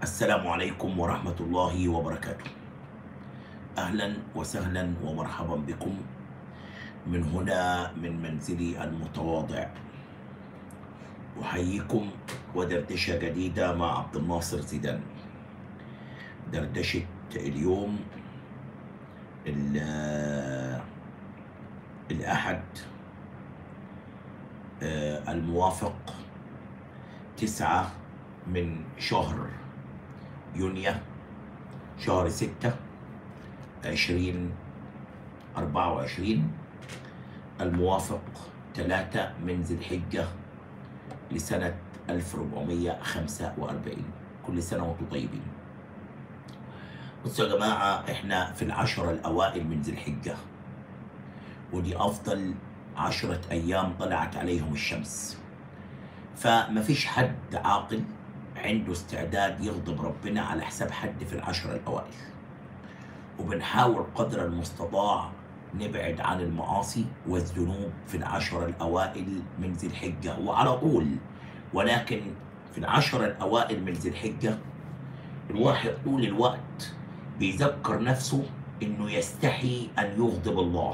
السلام عليكم ورحمة الله وبركاته أهلا وسهلا ومرحبا بكم من هنا من منزلي المتواضع أحييكم ودردشة جديدة مع عبد الناصر زيدان دردشة اليوم ال- الأحد آه، الموافق تسعة من شهر يونيو شهر ستة عشرين أربعة وعشرين الموافق ثلاثة من ذي الحجة لسنة 1445 كل سنة وانتم طيبين بصوا يا جماعة احنا في العشرة الأوائل من ذي الحجة ودي أفضل عشرة أيام طلعت عليهم الشمس فما فيش حد عاقل عنده استعداد يغضب ربنا على حساب حد في العشرة الأوائل وبنحاول قدر المستطاع نبعد عن المعاصي والذنوب في العشرة الأوائل من ذي الحجة وعلى طول ولكن في العشرة الأوائل من ذي الحجة الواحد طول الوقت بيذكر نفسه إنه يستحي أن يغضب الله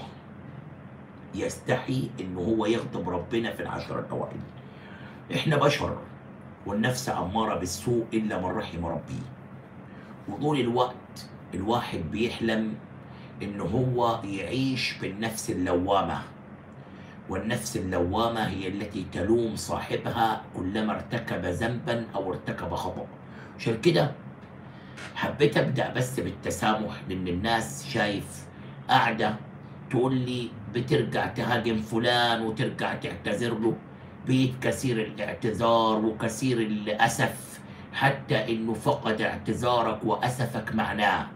يستحي إنه هو يغضب ربنا في العشرة الأوائل إحنا بشر والنفس أمارة بالسوء إلا من رحم ربي وطول الوقت الواحد بيحلم إن هو يعيش بالنفس اللوامة والنفس اللوامة هي التي تلوم صاحبها كلما ارتكب ذنبا أو ارتكب خطأ عشان كده حبيت أبدأ بس بالتسامح لأن الناس شايف قاعدة تقول لي بترجع تهاجم فلان وترجع تعتذر له بيت كثير الاعتذار وكثير الأسف حتى إنه فقد اعتذارك وأسفك معناه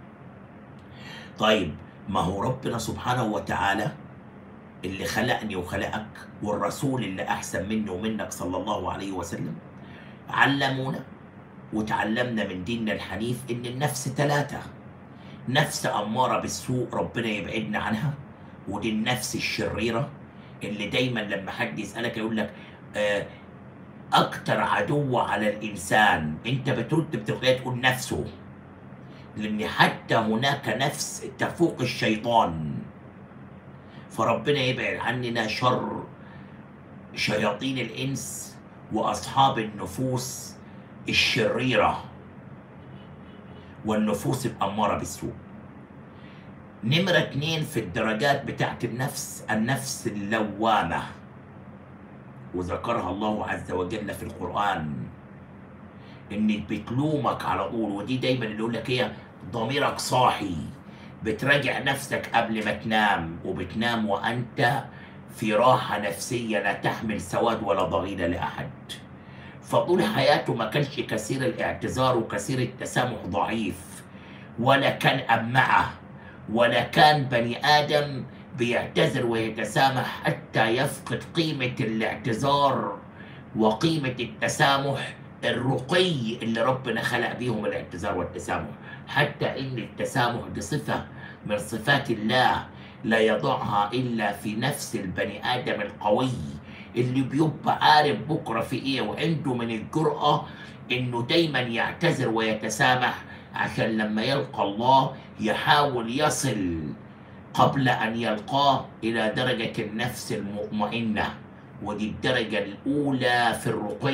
طيب ما هو ربنا سبحانه وتعالى اللي خلقني وخلقك والرسول اللي أحسن مني ومنك صلى الله عليه وسلم علمونا وتعلمنا من ديننا الحنيف إن النفس ثلاثة نفس أمارة بالسوء ربنا يبعدنا عنها ودي النفس الشريرة اللي دايما لما حد يسألك يقول لك آه، أكتر عدو على الإنسان أنت بترد بتبقى تقول نفسه لأن حتى هناك نفس تفوق الشيطان فربنا يبعد عننا شر شياطين الإنس وأصحاب النفوس الشريرة والنفوس الأمارة بالسوء نمرة اتنين في الدرجات بتاعت النفس النفس اللوامة وذكرها الله عز وجل في القرآن إن بتلومك على طول ودي دايما اللي يقول لك هي ضميرك صاحي بتراجع نفسك قبل ما تنام وبتنام وأنت في راحة نفسية لا تحمل سواد ولا ضغينة لأحد فطول حياته ما كانش كثير الاعتذار وكثير التسامح ضعيف ولا كان أمعه ولا كان بني آدم بيعتذر ويتسامح حتى يفقد قيمة الاعتذار وقيمة التسامح الرقي اللي ربنا خلق بيهم الاعتذار والتسامح حتى إن التسامح دي صفة من صفات الله لا يضعها إلا في نفس البني آدم القوي اللي بيبقى عارف بكرة في إيه وعنده من الجرأة إنه دايما يعتذر ويتسامح عشان لما يلقى الله يحاول يصل قبل أن يلقاه إلى درجة النفس المطمئنة ودي الدرجة الأولى في الرقي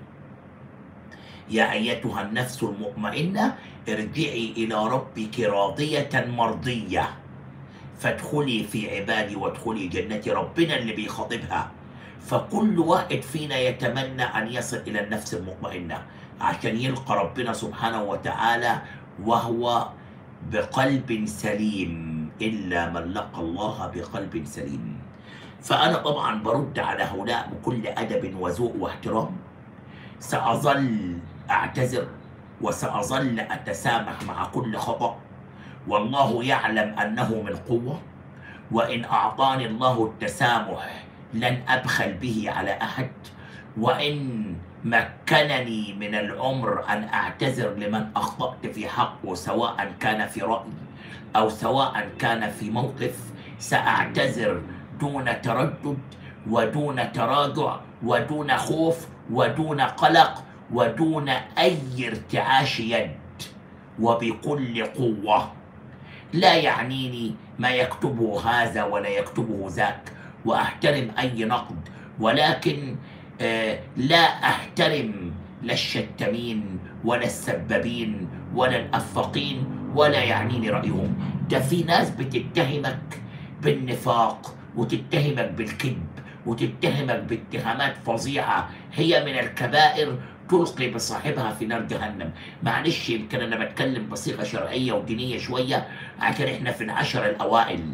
يا أيتها النفس المطمئنة ارجعي إلى ربك راضية مرضية فادخلي في عبادي وادخلي جنتي ربنا اللي بيخاطبها فكل واحد فينا يتمنى أن يصل إلى النفس المطمئنة عشان يلقى ربنا سبحانه وتعالى وهو بقلب سليم إلا من لقى الله بقلب سليم فأنا طبعا برد على هؤلاء بكل أدب وذوق واحترام سأظل أعتذر وسأظل أتسامح مع كل خطأ والله يعلم أنه من قوة وإن أعطاني الله التسامح لن أبخل به على أحد وإن مكنني من العمر أن أعتذر لمن أخطأت في حقه سواء كان في رأي أو سواء كان في موقف سأعتذر دون تردد ودون تراجع ودون خوف ودون قلق ودون أي ارتعاش يد وبكل قوة لا يعنيني ما يكتبه هذا ولا يكتبه ذاك وأحترم أي نقد ولكن آه، لا أحترم لا الشتامين ولا السبابين ولا الأفاقين ولا يعنيني رأيهم ده في ناس بتتهمك بالنفاق وتتهمك بالكذب وتتهمك باتهامات فظيعة هي من الكبائر تلقي بصاحبها في نار جهنم معلش يمكن انا بتكلم بصيغه شرعيه ودينيه شويه عشان احنا في العشر الاوائل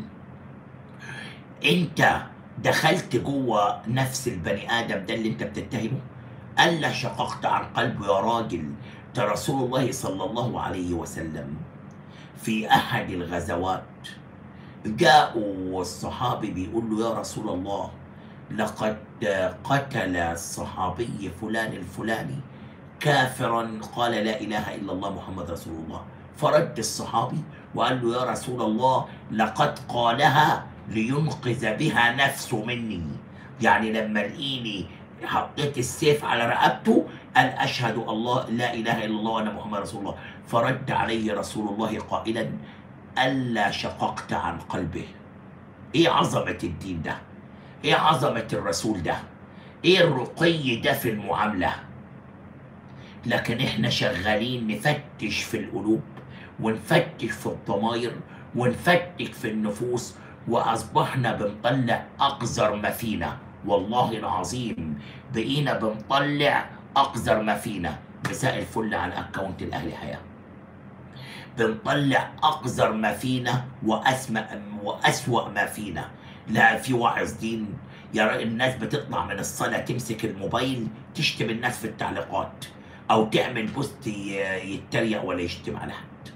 انت دخلت جوه نفس البني ادم ده اللي انت بتتهمه الا شققت عن قلبه يا راجل ده رسول الله صلى الله عليه وسلم في احد الغزوات جاءوا الصحابي بيقول له يا رسول الله لقد قتل الصحابي فلان الفلاني كافرا قال لا اله الا الله محمد رسول الله فرد الصحابي وقال له يا رسول الله لقد قالها لينقذ بها نفسه مني يعني لما لقيني حطيت السيف على رقبته قال اشهد الله لا اله الا الله وان محمد رسول الله فرد عليه رسول الله قائلا الا شققت عن قلبه ايه عظمه الدين ده ايه عظمه الرسول ده ايه الرقي ده في المعامله لكن احنا شغالين نفتش في القلوب ونفتش في الضماير ونفتش في النفوس واصبحنا بنطلع اقذر ما فينا والله العظيم بقينا بنطلع اقذر ما فينا مساء الفل على اكونت الاهلي حياه بنطلع اقذر ما فينا واسمى واسوا ما فينا لا في واعظ دين يا الناس بتطلع من الصلاه تمسك الموبايل تشتم الناس في التعليقات او تعمل بوست ي- يتريق ولا يشتم على حد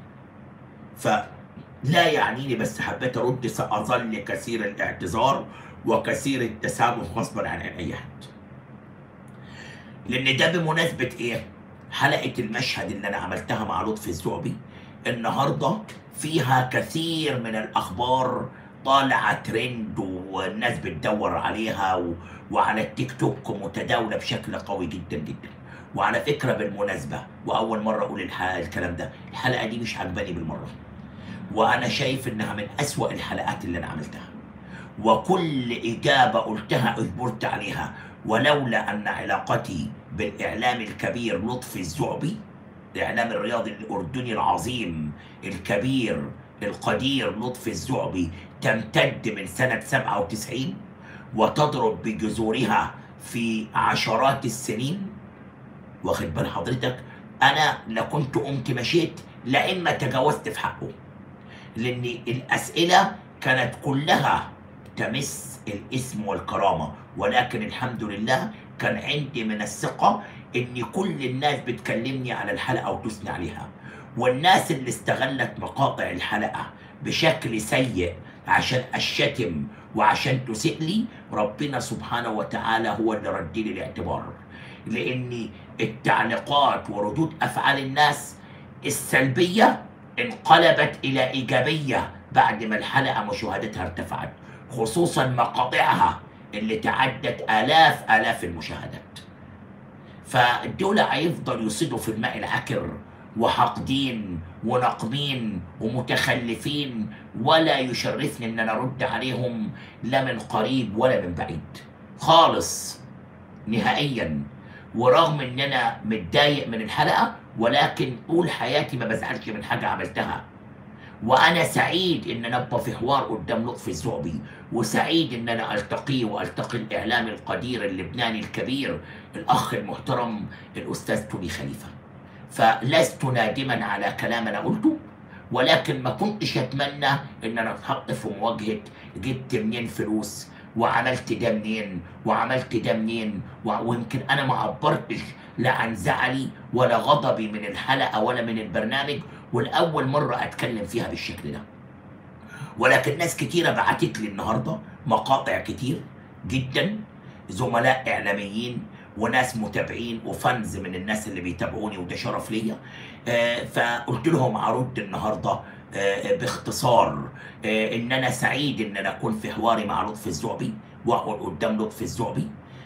فلا يعنيني بس حبيت ارد ساظل كثير الاعتذار وكثير التسامح غصبا عن اي حد لان ده بمناسبه ايه حلقه المشهد اللي انا عملتها مع لطفي الزعبي النهارده فيها كثير من الاخبار طالعه ترند والناس بتدور عليها و... وعلى التيك توك متداوله بشكل قوي جدا جدا وعلى فكره بالمناسبه واول مره اقول الحلقه الكلام ده الحلقه دي مش عجباني بالمره وانا شايف انها من اسوا الحلقات اللي انا عملتها وكل اجابه قلتها اجبرت عليها ولولا ان علاقتي بالاعلام الكبير لطفي الزعبي الاعلام الرياضي الاردني العظيم الكبير القدير لطفي الزعبي تمتد من سنه 97 وتضرب بجذورها في عشرات السنين واخد بال حضرتك انا لا كنت قمت مشيت لا اما تجاوزت في حقه لان الاسئله كانت كلها تمس الاسم والكرامه ولكن الحمد لله كان عندي من الثقه ان كل الناس بتكلمني على الحلقه وتثني عليها والناس اللي استغلت مقاطع الحلقه بشكل سيء عشان الشتم وعشان تسيء لي ربنا سبحانه وتعالى هو اللي ردي لي الاعتبار لان التعليقات وردود افعال الناس السلبيه انقلبت الى ايجابيه بعد ما الحلقه مشاهدتها ارتفعت خصوصا مقاطعها اللي تعدت الاف الاف المشاهدات فالدول هيفضل يصيدوا في الماء العكر وحاقدين وناقمين ومتخلفين ولا يشرفني ان انا ارد عليهم لا من قريب ولا من بعيد خالص نهائيا ورغم ان انا متضايق من الحلقه ولكن طول حياتي ما بزعلش من حاجه عملتها وانا سعيد ان انا ابقى في حوار قدام لطفي الزعبي وسعيد ان انا التقيه والتقي الاعلامي القدير اللبناني الكبير الاخ المحترم الاستاذ توني خليفه فلست نادما على كلام انا قلته ولكن ما كنتش اتمنى ان انا اتحط في مواجهه جبت منين فلوس وعملت ده منين وعملت ده منين و- ويمكن انا ما عبرتش لا عن زعلي ولا غضبي من الحلقه ولا من البرنامج والاول مره اتكلم فيها بالشكل ده ولكن ناس كتيره بعتت لي النهارده مقاطع كتير جدا زملاء اعلاميين وناس متابعين وفانز من الناس اللي بيتابعوني وده شرف ليا آه، فقلت لهم ارد النهارده آه، باختصار آه، ان انا سعيد ان انا اكون في حواري مع لطفي الزعبي واقعد قدام لطفي الزعبي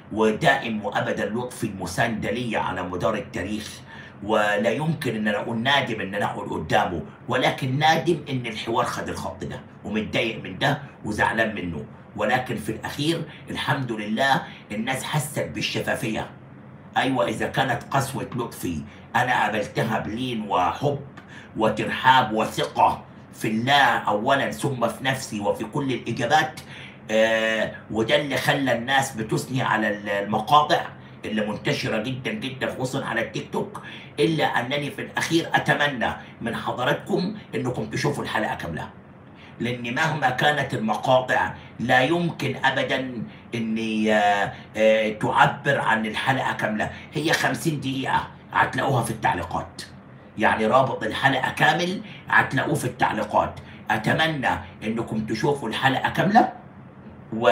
ودائم وابدا لطفي المسانده لي على مدار التاريخ ولا يمكن ان انا اقول نادم ان انا اقعد قدامه ولكن نادم ان الحوار خد الخط ده ومتضايق من ده وزعلان منه ولكن في الاخير الحمد لله الناس حست بالشفافيه ايوه اذا كانت قسوه لطفي انا قابلتها بلين وحب وترحاب وثقه في الله اولا ثم في نفسي وفي كل الاجابات آه وده اللي خلى الناس بتثني على المقاطع اللي منتشره جدا جدا خصوصا على التيك توك الا انني في الاخير اتمنى من حضراتكم انكم تشوفوا الحلقه كامله لان مهما كانت المقاطع لا يمكن ابدا اني آه، آه، تعبر عن الحلقه كامله هي 50 دقيقه هتلاقوها في التعليقات يعني رابط الحلقه كامل هتلاقوه في التعليقات اتمنى انكم تشوفوا الحلقه كامله و...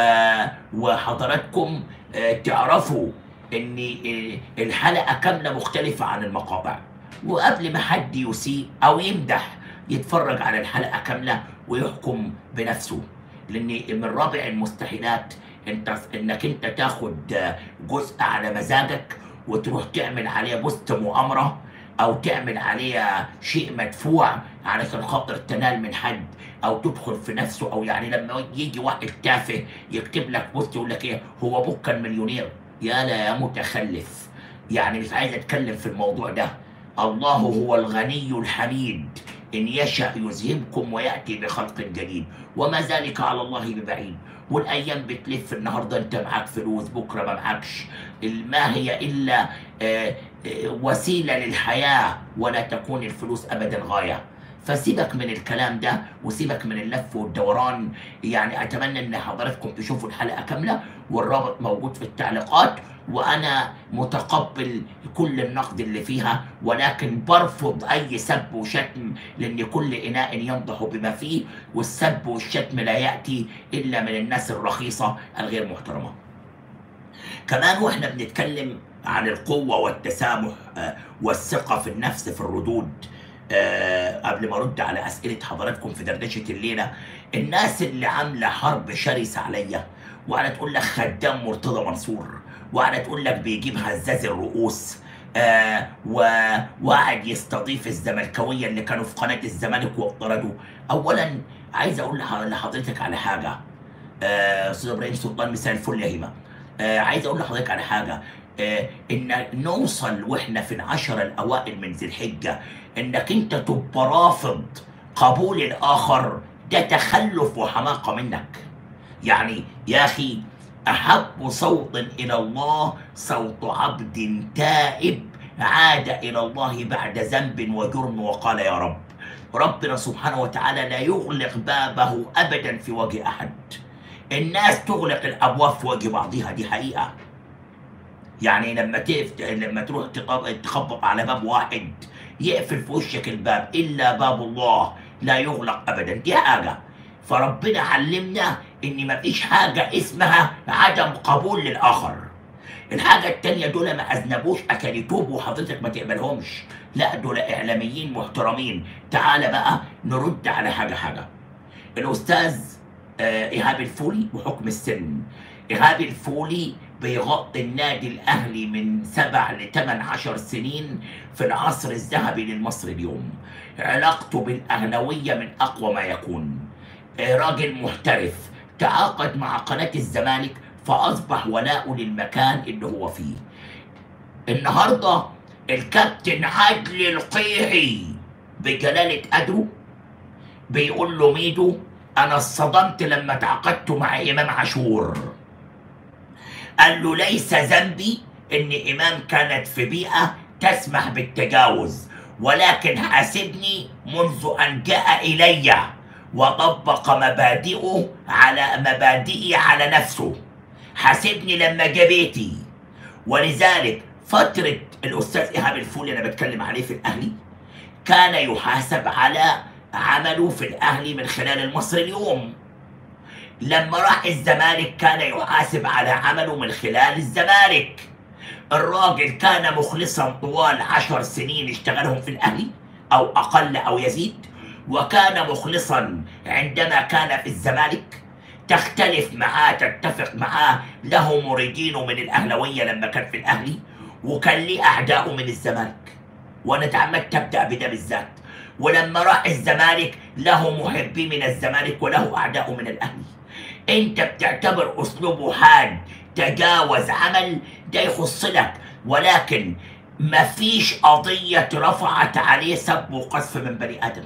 وحضراتكم آه، تعرفوا ان آه، الحلقه كامله مختلفه عن المقاطع وقبل ما حد يسيء او يمدح يتفرج على الحلقه كامله ويحكم بنفسه لان من رابع المستحيلات انت انك انت تاخد آه، جزء على مزاجك وتروح تعمل عليه بوست مؤامره او تعمل عليه شيء مدفوع علشان خاطر تنال من حد او تدخل في نفسه او يعني لما يجي واحد تافه يكتب لك بوست يقول لك ايه هو ابوك كان مليونير يا لا يا متخلف يعني مش عايز اتكلم في الموضوع ده الله هو الغني الحميد إن يشأ يذهبكم ويأتي بخلق جديد وما ذلك على الله ببعيد والأيام بتلف النهاردة أنت معاك فلوس بكرة ما معكش ما هي إلا آه، آه، وسيلة للحياة ولا تكون الفلوس أبدا غاية فسيبك من الكلام ده وسيبك من اللف والدوران يعني اتمنى ان حضراتكم تشوفوا الحلقه كامله والرابط موجود في التعليقات وانا متقبل كل النقد اللي فيها ولكن برفض اي سب وشتم لان كل اناء ينضح بما فيه والسب والشتم لا ياتي الا من الناس الرخيصه الغير محترمه. كمان واحنا بنتكلم عن القوه والتسامح آه، والثقه في النفس في الردود آه، قبل ما ارد على اسئله حضراتكم في دردشه الليله الناس اللي عامله حرب شرسه عليا وقاعده تقول لك خدام مرتضى منصور وقاعده تقول لك بيجيب هزاز الرؤوس آه و- وقاعد يستضيف الزملكاويه اللي كانوا في قناه الزمالك واطردوا اولا عايز اقول لح- لحضرتك على حاجه آه، استاذ ابراهيم سلطان مساء الفل يا هيما آه عايز اقول لحضرتك على حاجه آه ان نوصل واحنا في العشر الاوائل من ذي الحجه انك انت تبقى رافض قبول الاخر ده تخلف وحماقه منك يعني يا اخي احب صوت الى الله صوت عبد تائب عاد الى الله بعد ذنب وجرم وقال يا رب ربنا سبحانه وتعالى لا يغلق بابه ابدا في وجه احد الناس تغلق الابواب في وجه بعضها دي حقيقه يعني لما تف... لما تروح تق- تخبط على باب واحد يقفل في وشك الباب الا باب الله لا يغلق ابدا دي حاجه فربنا علمنا ان مفيش حاجه اسمها عدم قبول للاخر الحاجه التانيه دول ما اذنبوش اكل يتوبوا وحضرتك ما تقبلهمش لا دول اعلاميين محترمين تعال بقى نرد على حاجه حاجه الاستاذ آه، ايهاب الفولي بحكم السن ايهاب الفولي بيغطي النادي الاهلي من سبع لثمان عشر سنين في العصر الذهبي للمصري اليوم علاقته بالاهلاويه من اقوى ما يكون آه، راجل محترف تعاقد مع قناه الزمالك فاصبح ولاؤه للمكان اللي هو فيه النهارده الكابتن عدلي القيعي بجلاله قدره بيقول له ميدو انا اصطدمت لما تعاقدت مع امام عاشور قال له ليس ذنبي ان امام كانت في بيئه تسمح بالتجاوز ولكن حاسبني منذ ان جاء الي وطبق مبادئه على مبادئي على نفسه حاسبني لما جه بيتي ولذلك فتره الاستاذ ايهاب الفولي انا بتكلم عليه في الاهلي كان يحاسب على عمله في الاهلي من خلال المصري اليوم لما راح الزمالك كان يحاسب على عمله من خلال الزمالك الراجل كان مخلصا طوال عشر سنين اشتغلهم في الاهلي او اقل او يزيد وكان مخلصا عندما كان في الزمالك تختلف معاه تتفق معاه له مريدينه من الاهلاويه لما كان في الاهلي وكان ليه اعدائه من الزمالك وانا تعمدت ابدا بده بالذات ولما راح الزمالك له محبي من الزمالك وله اعداء من الاهلي انت بتعتبر اسلوبه حاد تجاوز عمل ده يخص لك ولكن ما فيش قضية رفعت عليه سب وقذف من بني آدم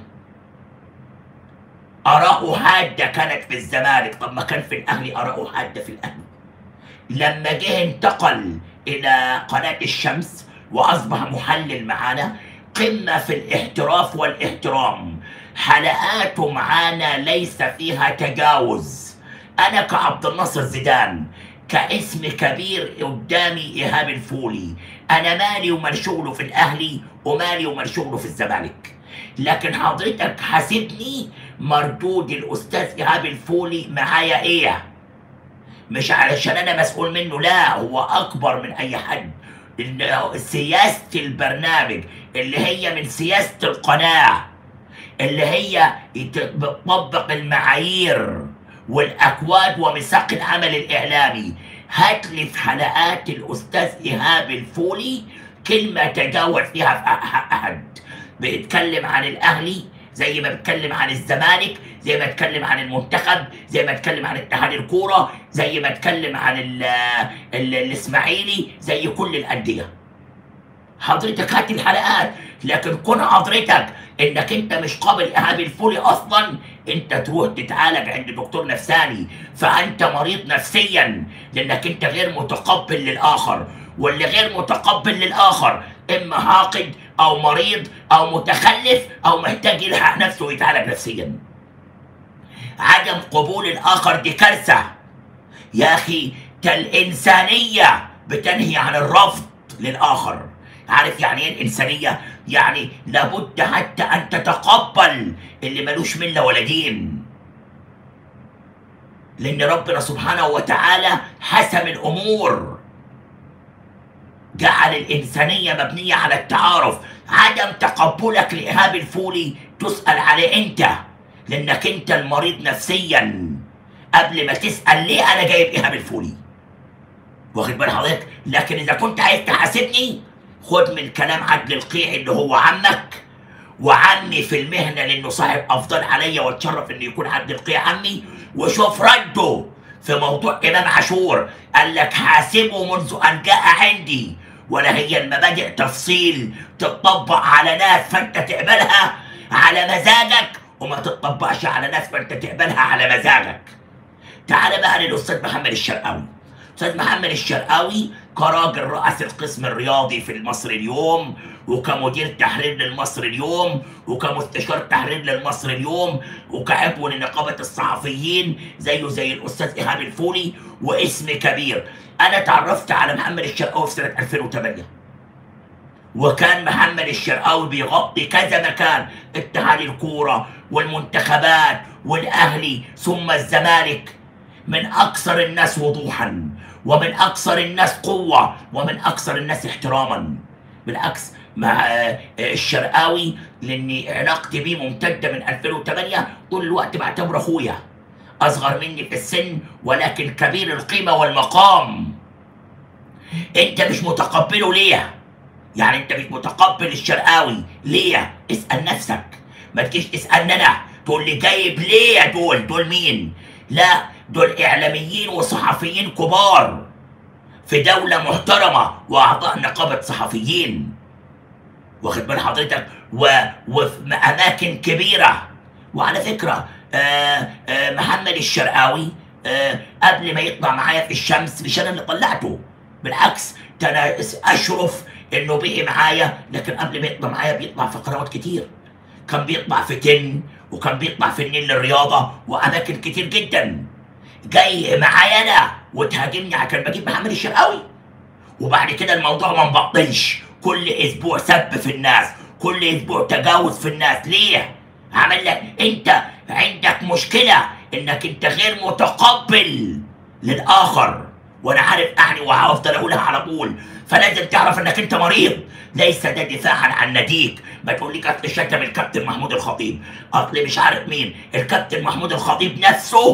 آراءه حادة كانت في الزمالك طب ما كان في الأهلي آراءه حادة في الأهلي لما جه انتقل إلى قناة الشمس وأصبح محلل معانا قمة في الاحتراف والاحترام حلقاته معانا ليس فيها تجاوز أنا كعبد الناصر زيدان كاسم كبير قدامي إيهاب الفولي أنا مالي ومال شغله في الأهلي ومالي ومال شغله في الزمالك لكن حضرتك حاسبني مردود الأستاذ إيهاب الفولي معايا إيه مش علشان أنا مسؤول منه لا هو أكبر من أي حد إن سياسة البرنامج اللي هي من سياسة القناة اللي هي يت- بتطبق المعايير والأكواد وميثاق العمل الإعلامي هات لي في حلقات الأستاذ إيهاب الفولي كلمة تجاوز فيها في حق أحد بيتكلم عن الأهلي زي ما بيتكلم عن الزمالك زي ما اتكلم عن المنتخب زي ما اتكلم عن اتحاد الكوره زي ما اتكلم عن ال ال الاسماعيلي زي كل الانديه حضرتك هات الحلقات لكن كون حضرتك انك انت مش قابل ايهاب الفولي اصلا انت تروح تتعالج عند دكتور نفساني فانت مريض نفسيا لانك انت غير متقبل للاخر واللي غير متقبل للاخر اما حاقد او مريض او متخلف او محتاج يلحق نفسه ويتعالج نفسيا عدم قبول الاخر دي كارثه يا اخي ده الانسانيه بتنهي عن الرفض للاخر عارف يعني ايه الانسانيه يعني لابد حتى ان تتقبل اللي ملوش مله ولا دين لان ربنا سبحانه وتعالى حسم الامور جعل الانسانيه مبنيه على التعارف عدم تقبلك لايهاب الفولي تسال عليه انت لانك انت المريض نفسيا قبل ما تسال ليه انا جايب ايهاب الفولي واخد بال حضرتك لكن اذا كنت عايز تحاسبني خد من كلام عدل القيعي اللي هو عمك وعمي في المهنه لانه صاحب افضل عليا واتشرف انه يكون عبد القيع عمي وشوف رده في موضوع امام عاشور قال لك حاسبه منذ ان جاء عندي ولا هي المبادئ تفصيل تطبق على ناس فانت تقبلها على مزاجك وما تطبقش على ناس فانت تقبلها على مزاجك تعال بقى للاستاذ محمد الشرقاوي استاذ محمد الشرقاوي كراجل رأس القسم الرياضي في المصري اليوم وكمدير تحرير للمصري اليوم وكمستشار تحرير للمصري اليوم وكعضو لنقابة الصحفيين زيه زي الأستاذ إيهاب الفولي واسم كبير أنا تعرفت على محمد الشرقاوي في سنة 2008 وكان محمد الشرقاوي بيغطي كذا مكان اتحاد الكورة والمنتخبات والأهلي ثم الزمالك من أكثر الناس وضوحا ومن أكثر الناس قوة ومن أكثر الناس احتراما بالعكس مع آه، الشرقاوي لأني علاقتي بيه ممتدة من 2008 طول الوقت بعتبره أخويا أصغر مني في السن ولكن كبير القيمة والمقام أنت مش متقبله ليه؟ يعني أنت مش متقبل الشرقاوي ليه؟ اسأل نفسك ما تجيش تسألني أنا تقول لي جايب ليه يا دول؟ دول مين؟ لا دول إعلاميين وصحفيين كبار في دولة محترمة وأعضاء نقابة صحفيين واخد بال حضرتك و... وفي أماكن كبيرة وعلى فكرة آه آه محمد الشرقاوي آه قبل ما يطلع معايا في الشمس مش أنا اللي طلعته بالعكس ده أنا أشرف إنه بقي معايا لكن قبل ما يطلع معايا بيطلع في قنوات كتير كان بيطلع في تن وكان بيطلع في النيل للرياضة وأماكن كتير جدا جاي معايا أنا وتهاجمني عشان بجيب محمد الشرقاوي وبعد كده الموضوع ما مبطلش كل اسبوع سب في الناس كل اسبوع تجاوز في الناس ليه عمل لك انت عندك مشكله انك انت غير متقبل للاخر وانا عارف اعني وهفضل اقولها على طول فلازم تعرف انك انت مريض ليس ده دفاعا عن ناديك ما تقول لي اصل شتم الكابتن محمود الخطيب اصل مش عارف مين الكابتن محمود الخطيب نفسه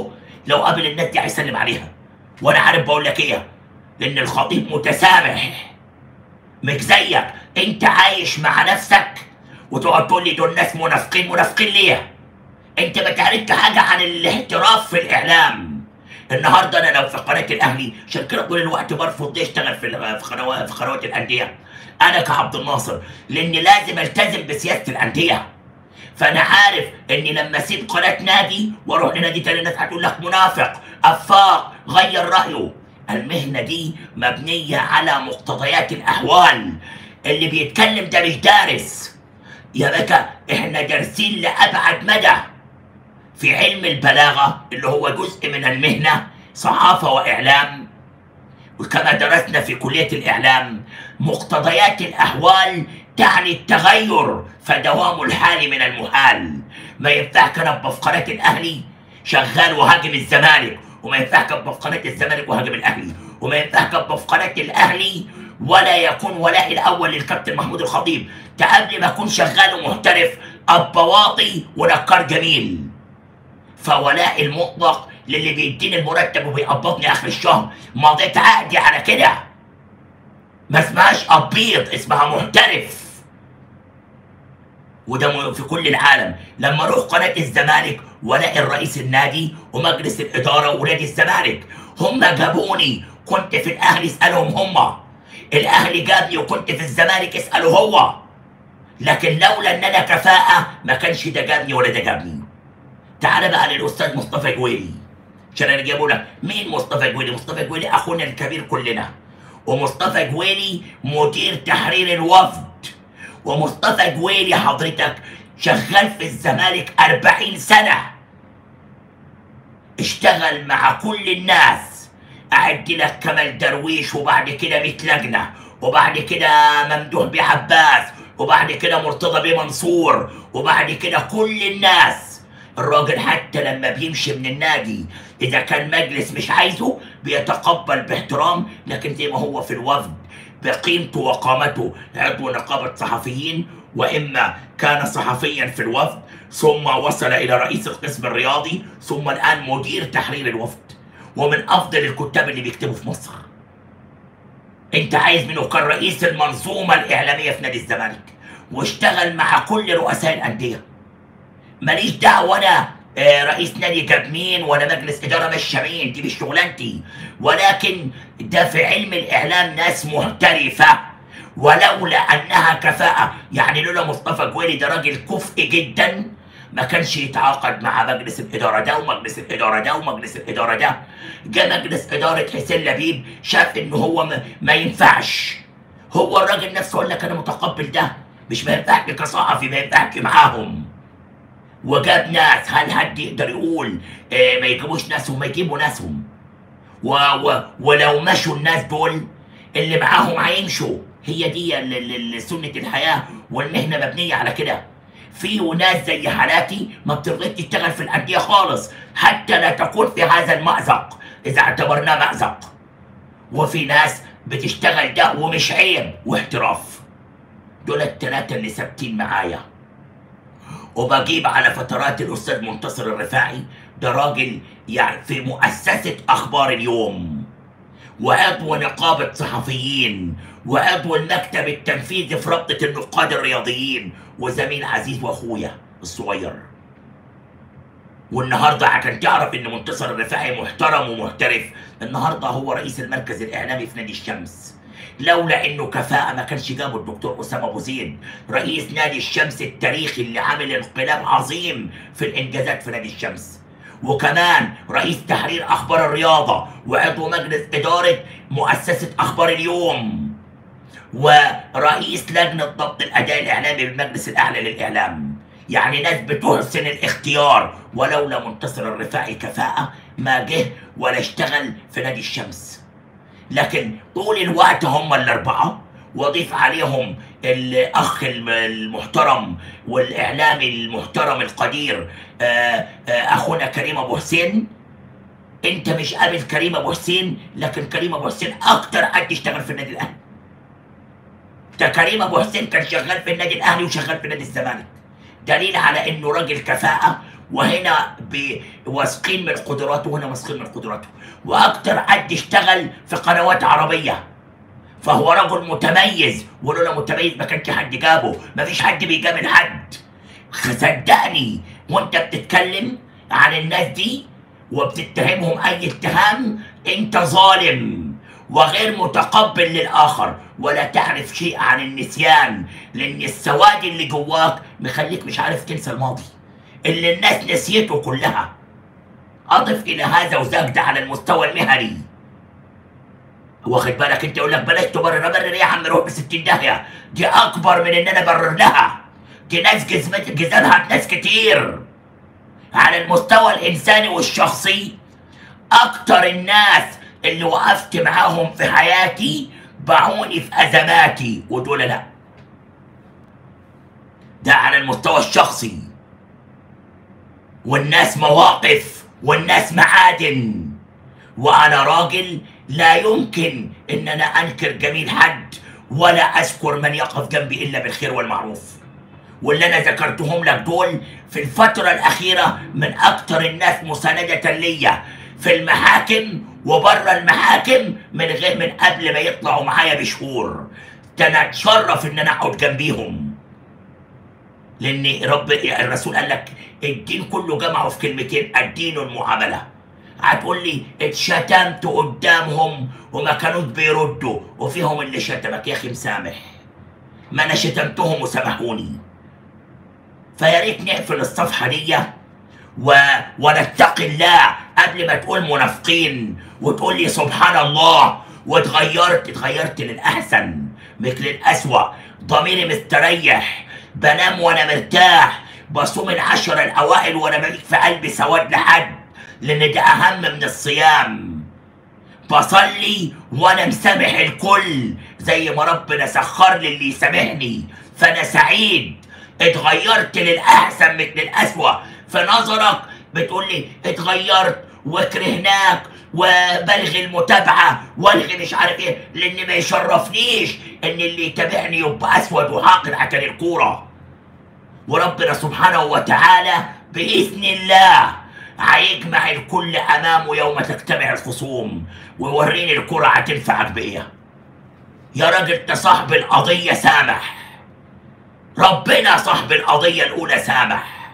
لو قابل الناس دي هيسلم عليها وانا عارف بقول لك ايه لان الخطيب متسامح مش زيك انت عايش مع نفسك وتقعد تقول لي دول ناس منافقين منافقين ليه انت ما تعرفش حاجه عن الاحتراف في الاعلام النهارده انا لو في قناه الاهلي عشان كده طول الوقت برفض ليه اشتغل في في قنوات في قنوات الانديه انا كعبد الناصر لاني لازم التزم بسياسه الانديه فانا عارف اني لما اسيب قناه نادي واروح لنادي تاني الناس هتقول لك منافق افاق غير رايه المهنه دي مبنيه على مقتضيات الاحوال اللي بيتكلم ده مش دارس يا بكا احنا دارسين لابعد مدى في علم البلاغه اللي هو جزء من المهنه صحافه واعلام وكما درسنا في كليه الاعلام مقتضيات الاحوال تعني التغير فدوام الحال من المحال ما ينفعش انا ابقى في قناه الاهلي شغال وهاجم الزمالك وما ينفعش ابقى في قناه الزمالك وهاجم الاهلي وما ينفعش ابقى في قناه الاهلي ولا يكون ولائي الاول للكابتن محمود الخطيب قبل ما اكون شغال ومحترف ابقى واطي ونكار جميل فولائي المطلق للي بيديني المرتب وبيقبضني اخر الشهر مضيت عقدي على كده ما اسمهاش ابيض اسمها محترف وده م- في كل العالم لما اروح قناه الزمالك والاقي الرئيس النادي ومجلس الاداره ونادي الزمالك هم جابوني كنت في الاهلي اسالهم هم الاهلي جابني وكنت في الزمالك اساله هو لكن لولا ان انا كفاءه ما كانش ده جابني ولا ده جابني تعال بقى للاستاذ مصطفى جويلي عشان انا جايبه لك مين مصطفى جويلي مصطفى جويلي اخونا الكبير كلنا ومصطفى جويلي مدير تحرير الوفد ومصطفى جويلي حضرتك شغال في الزمالك أربعين سنة اشتغل مع كل الناس أعد لك كمال درويش وبعد كده ميت لجنة وبعد كده ممدوح بيه عباس وبعد كده مرتضى بيه منصور وبعد كده كل الناس الراجل حتى لما بيمشي من النادي إذا كان مجلس مش عايزه بيتقبل باحترام لكن زي ما هو في الوفد بقيمته وقامته عضو نقابة صحفيين وإما كان صحفيا في الوفد ثم وصل إلى رئيس القسم الرياضي ثم الآن مدير تحرير الوفد ومن أفضل الكتاب اللي بيكتبوا في مصر أنت عايز منه كان رئيس المنظومة الإعلامية في نادي الزمالك واشتغل مع كل رؤساء الأندية ماليش دعوة أنا آه، رئيس نادي جاب مين ولا مجلس إدارة مش مين دي مش شغلانتي ولكن ده في علم الإعلام ناس محترفة ولولا أنها كفاءة يعني لولا مصطفى جويلي ده راجل كفء جدا ما كانش يتعاقد مع مجلس الإدارة ده ومجلس الإدارة ده ومجلس الإدارة ده جه مجلس إدارة حسين لبيب شاف إن هو ما, ما ينفعش هو الراجل نفسه قال لك أنا متقبل ده مش ما ينفعش كصحفي ما ينفعش معاهم وجاب ناس هل حد يقدر يقول آه ما يجيبوش ناسهم ما يجيبوا ناسهم و و ولو مشوا الناس دول اللي معاهم هيمشوا هي دي ال- ال- ال- سنة الحياة والمهنة مبنية على كده في ناس زي حالاتي ما بترضيش تشتغل في الأندية خالص حتى لا تكون في هذا المأزق إذا اعتبرناه مأزق وفي ناس بتشتغل ده ومش عيب واحتراف دول التلاتة اللي ثابتين معايا وبجيب على فترات الاستاذ منتصر الرفاعي ده راجل يعني في مؤسسه اخبار اليوم وعضو نقابه صحفيين وعضو المكتب التنفيذي في رابطه النقاد الرياضيين وزميل عزيز واخويا الصغير والنهارده عشان تعرف ان منتصر الرفاعي محترم ومحترف النهارده هو رئيس المركز الاعلامي في نادي الشمس لولا انه كفاءه ما كانش جابه الدكتور اسامه ابو زيد رئيس نادي الشمس التاريخي اللي عامل انقلاب عظيم في الانجازات في نادي الشمس وكمان رئيس تحرير اخبار الرياضه وعضو مجلس اداره مؤسسه اخبار اليوم ورئيس لجنه ضبط الاداء الاعلامي بالمجلس الاعلى للاعلام يعني ناس بتحسن الاختيار ولولا منتصر الرفاعي كفاءه ما جه ولا اشتغل في نادي الشمس لكن طول الوقت هم الأربعة وأضيف عليهم الأخ الم- المحترم والإعلامي المحترم القدير آه، آه، أخونا كريم أبو حسين أنت مش قابل كريم أبو حسين لكن كريم أبو حسين أكتر حد يشتغل في النادي الأهلي ده كريم أبو حسين كان شغال في النادي الأهلي وشغال في نادي الزمالك دليل على إنه راجل كفاءة وهنا ب- واثقين من قدراته وهنا واثقين من قدراته واكتر حد اشتغل في قنوات عربيه فهو رجل متميز ولولا متميز ما كانش حد جابه ما فيش حد بيجامل حد صدقني وانت بتتكلم عن الناس دي وبتتهمهم اي اتهام انت ظالم وغير متقبل للاخر ولا تعرف شيء عن النسيان لان السواد اللي جواك مخليك مش عارف تنسى الماضي اللي الناس نسيته كلها اضف الى هذا وذاك ده على المستوى المهني واخد بالك انت يقول لك بلاش تبرر ابرر ايه يا عم روح ب 60 داهيه دي اكبر من ان انا ابرر لها دي ناس جزمت جزالها ناس كتير على المستوى الانساني والشخصي اكتر الناس اللي وقفت معاهم في حياتي باعوني في ازماتي ودول لا ده على المستوى الشخصي والناس مواقف والناس معادن وانا راجل لا يمكن ان انا انكر جميل حد ولا اذكر من يقف جنبي الا بالخير والمعروف واللي انا ذكرتهم لك دول في الفترة الأخيرة من أكتر الناس مساندة ليا في المحاكم وبره المحاكم من غير من قبل ما يطلعوا معايا بشهور ده انا اتشرف ان انا اقعد جنبيهم لان رب الرسول قال لك الدين كله جمعه في كلمتين الدين المعامله هتقول لي اتشتمت قدامهم وما كانوش بيردوا وفيهم اللي شتمك يا اخي مسامح ما انا شتمتهم وسامحوني فيا ريت نقفل الصفحه دي و... ونتقي الله قبل ما تقول منافقين وتقول لي سبحان الله واتغيرت اتغيرت للاحسن مش للاسوأ ضميري مستريح بنام وانا مرتاح بصوم العشر الاوائل وانا مالك في قلبي سواد لحد لان ده اهم من الصيام بصلي وانا مسامح الكل زي ما ربنا سخر لي اللي يسامحني فانا سعيد اتغيرت للاحسن مش للاسوأ في نظرك بتقول لي اتغيرت وكرهناك وبلغي المتابعة والغي مش عارف ايه لان ما يشرفنيش ان اللي يتابعني يبقى اسود وحاقد عشان الكورة وربنا سبحانه وتعالى بإذن الله هيجمع الكل امامه يوم تجتمع الخصوم ويوريني الكرة هتنفعك بايه يا راجل انت صاحب القضية سامح ربنا صاحب القضية الأولى سامح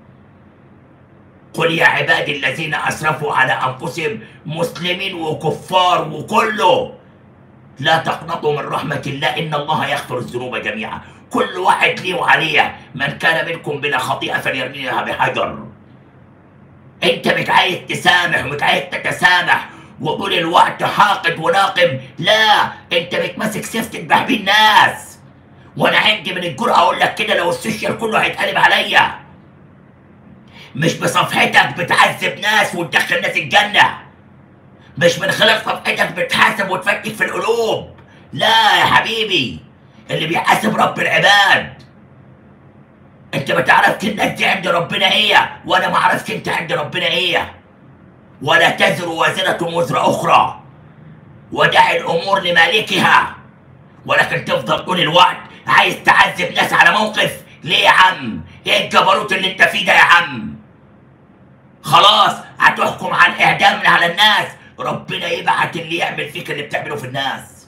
قل يا عبادي الذين أسرفوا على أنفسهم مسلمين وكفار وكله لا تقنطوا من رحمة الله إن الله يغفر الذنوب جميعا كل واحد ليه وعليه من كان منكم بلا خطيئة فليرميها بحجر انت مش عايز تسامح ومش عايز تتسامح وطول الوقت حاقد وناقم لا انت بتمسك سيف تذبح بيه الناس وانا عندي من الجرأة اقول لك كده لو السوشيال كله هيتقلب عليا مش بصفحتك بتعذب ناس وتدخل ناس الجنة مش من خلال صفحتك بتحاسب وتفتك في القلوب لا يا حبيبي اللي بيحاسب رب العباد انت ما تعرفش الناس دي عند ربنا ايه وانا ما اعرفش انت عند ربنا ايه ولا تزر وازرة وزر اخرى ودع الامور لمالكها ولكن تفضل طول الوقت عايز تعذب ناس على موقف ليه يا عم ايه الجبروت اللي انت فيه ده يا عم خلاص هتحكم عن اعدام على الناس ربنا يبعت اللي يعمل فيك اللي بتعمله في الناس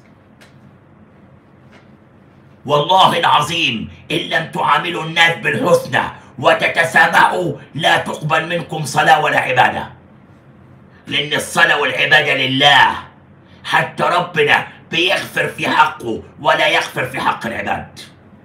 والله العظيم إن لم تعاملوا الناس بالحسنى وتتسامحوا لا تقبل منكم صلاة ولا عبادة لأن الصلاة والعبادة لله حتى ربنا بيغفر في حقه ولا يغفر في حق العباد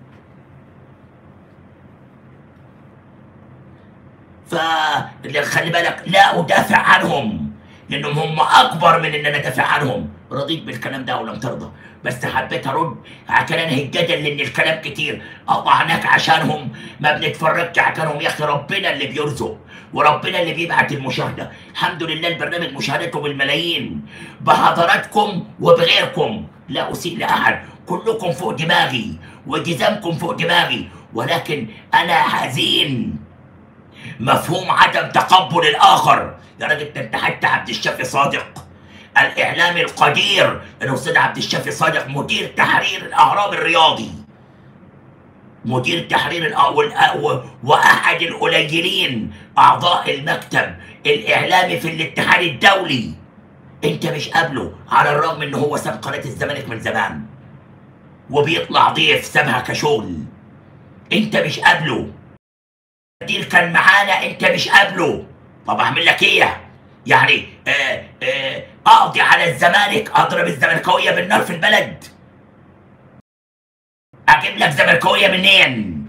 فخلي بالك لا أدافع عنهم لأنهم هم أكبر من إن أنا أدافع عنهم رضيت بالكلام ده ولم ترضى بس حبيت ارد عشان انهي الجدل لان الكلام كتير قطعناك عشانهم ما بنتفرجش عشانهم يا اخي ربنا اللي بيرزق وربنا اللي بيبعت المشاهده الحمد لله البرنامج مشاهدته بالملايين بحضراتكم وبغيركم لا اسيء لاحد كلكم فوق دماغي وجزامكم فوق دماغي ولكن انا حزين مفهوم عدم تقبل الاخر يا راجل ده انت حتى عبد الشافي صادق الاعلامي القدير الاستاذ عبد الشافي صادق مدير تحرير الاهرام الرياضي مدير تحرير الأ- والأ- و- واحد القليلين اعضاء المكتب الاعلامي في الاتحاد الدولي انت مش قابله على الرغم ان هو ساب قناه الزمالك من زمان وبيطلع ضيف سابها كشغل انت مش قابله المدير كان معانا انت مش قابله طب اعمل لك ايه يعني آه آه اقضي على الزمالك اضرب الزملكاويه بالنار في البلد اجيب لك زملكاويه منين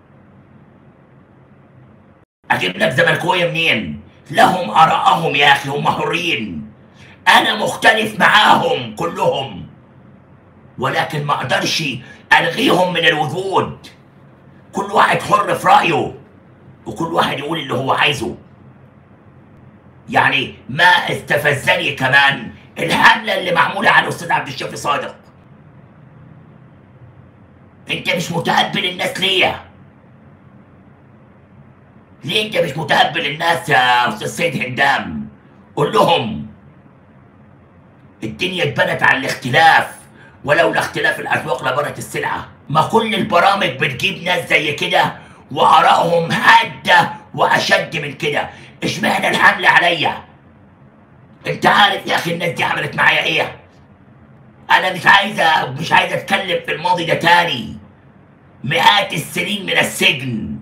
اجيب لك زملكاويه منين لهم ارائهم يا اخي هم حرين انا مختلف معاهم كلهم ولكن ما اقدرش الغيهم من الوجود كل واحد حر في رايه وكل واحد يقول اللي هو عايزه يعني ما استفزني كمان الحمله اللي معموله على الاستاذ عبد الشافي صادق انت مش متقبل الناس ليه ليه انت مش متقبل الناس يا استاذ سيد هندام قول لهم الدنيا اتبنت على الاختلاف ولولا اختلاف الاذواق لبرت السلعه ما كل البرامج بتجيب ناس زي كده وارائهم حاده واشد من كده اشمعنى الحمله عليا انت عارف يا اخي الناس دي عملت معايا ايه انا مش عايزه مش عايزه اتكلم في الماضي ده تاني مئات السنين من السجن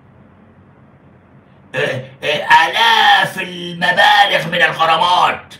آه، آه، آلاف المبالغ من الغرامات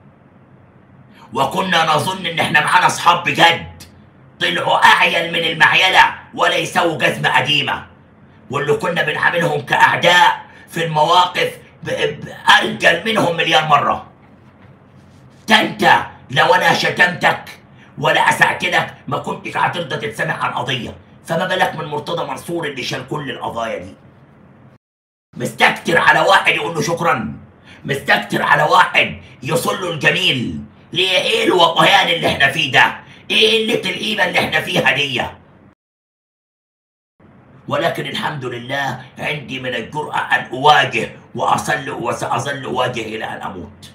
وكنا نظن ان احنا معانا اصحاب بجد طلعوا اعيل من المعيله ولا يسووا جزمه قديمه واللي كنا بنعاملهم كاعداء في المواقف ب- ب- ارجل منهم مليار مره ده انت لو انا شتمتك ولا اسعت لك ما كنتش هترضى تتسمع عن قضيه فما بالك من مرتضى منصور اللي شال كل القضايا دي مستكتر على واحد يقول له شكرا مستكتر على واحد يصل له الجميل ليه ايه الوطيان اللي احنا فيه ده ايه قله القيمه اللي احنا فيها دي ولكن الحمد لله عندي من الجرأة أن أواجه وأصل وسأظل أواجه إلى أن أموت